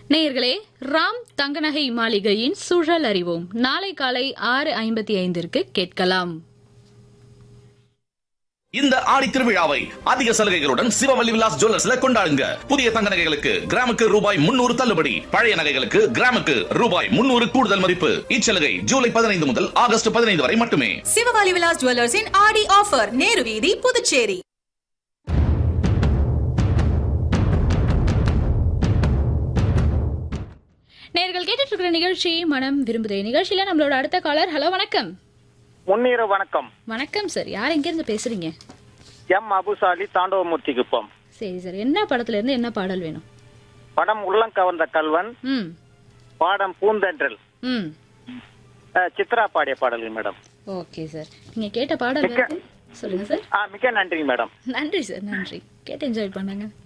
நேயர்களே ராம் தங்கநகை மாளிகையின் சுழல் அறிவோம் நாளை காலை ஆறு ஐம்பத்தி ஐந்திற்கு கேட்கலாம் இந்த ஆடி திருவிழாவை அதிக சலுகைகளுடன் சிவவல்லி விலாஸ் ஜுவல்லர்ஸ்ல கொண்டாடுங்க புதிய தங்க நகைகளுக்கு கிராமுக்கு ரூபாய் முன்னூறு தள்ளுபடி பழைய நகைகளுக்கு கிராமுக்கு ரூபாய் முன்னூறு கூடுதல் மதிப்பு இச்சலுகை ஜூலை பதினைந்து முதல் ஆகஸ்ட் பதினைந்து வரை மட்டுமே சிவகாலி விலாஸ் ஜுவல்லர்ஸின் ஆடி ஆஃபர் நேரு வீதி புதுச்சேரி நேயர்கள் கேட்டுட்டு இருக்கிற நிகழ்ச்சி மனம் விரும்புதே நிகழ்ச்சியில நம்மளோட அடுத்த காலர் ஹலோ வணக்கம் முன்னீர வணக்கம் வணக்கம் சார் யார் எங்கிருந்து பேசுறீங்க எம் அபுசாலி தாண்டவமூர்த்தி குப்பம் சரி சார் என்ன படத்துல இருந்து என்ன பாடல் வேணும் படம் உள்ளங்கவர்ந்த கல்வன் ம் பாடம் பூந்தென்றல் ம் அஹ், சித்ரா பாடிய பாடல்கள் மேடம் ஓகே சார் நீங்க கேட்ட பாடல் மிக்க- வருது. சொல்லுங்க சார் ஆ மிக்க நன்றி மேடம் நன்றி சார் நன்றி கேட்டு என்ஜாய் பண்ணுங்க